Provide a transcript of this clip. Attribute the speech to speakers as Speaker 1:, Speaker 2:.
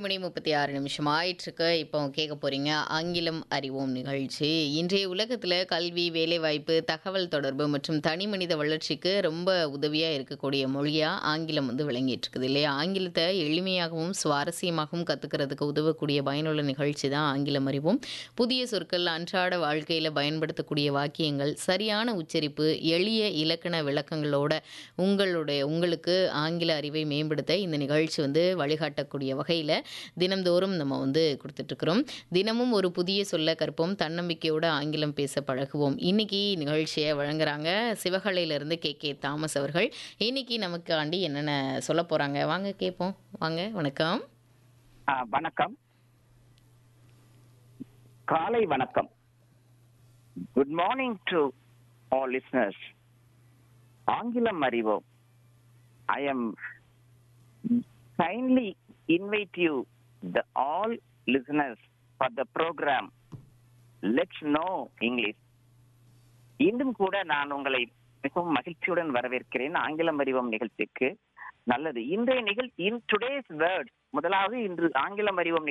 Speaker 1: மணி முப்பத்தி ஆறு நிமிஷம் ஆயிட்டிருக்கு இப்போ கேட்க போறீங்க ஆங்கிலம் அறிவோம் நிகழ்ச்சி இன்றைய உலகத்தில் கல்வி வேலைவாய்ப்பு தகவல் தொடர்பு மற்றும் தனி மனித வளர்ச்சிக்கு ரொம்ப உதவியாக இருக்கக்கூடிய மொழியாக ஆங்கிலம் வந்து விளங்கிட்டு இருக்குது இல்லையா ஆங்கிலத்தை எளிமையாகவும் சுவாரஸ்யமாகவும் கற்றுக்கிறதுக்கு உதவக்கூடிய பயனுள்ள நிகழ்ச்சி தான் ஆங்கிலம் அறிவோம் புதிய சொற்கள் அன்றாட வாழ்க்கையில் பயன்படுத்தக்கூடிய வாக்கியங்கள் சரியான உச்சரிப்பு எளிய இலக்கண விளக்கங்களோட உங்களுடைய உங்களுக்கு ஆங்கில அறிவை மேம்படுத்த இந்த நிகழ்ச்சி வந்து வழிகாட்டக்கூடிய வகையில் தினம்தோறும் நம்ம வந்து கொடுத்துட்ருக்குறோம் தினமும் ஒரு புதிய சொல்ல கற்போம் தன்னம்பிக்கையோட ஆங்கிலம் பேச பழகுவோம் இன்னைக்கு நிகழ்ச்சியை வழங்குறாங்க சிவகலையிலேருந்து கே கே தாமஸ் அவர்கள் இன்னைக்கு நமக்காண்டி என்னென்ன சொல்ல போகிறாங்க வாங்க கேட்போம் வாங்க வணக்கம்
Speaker 2: ஆ, வணக்கம் காலை வணக்கம் good morning to all listeners ஆங்கிலம் அறிவோம் I am kindly invite you the all listeners for the program let's know English இன்றும் கூட நான் உங்களை மிகவும் மகிழ்ச்சியுடன் வரவேற்கிறேன் ஆங்கிலம் அறிவோம் நிகழ்ச்சிக்கு நல்லது இன்றைய நிகழ்ச்சி இன் டுடேஸ் வேர்ட் முதலாவது இன்று ஆங்கிலம் அறிவோம்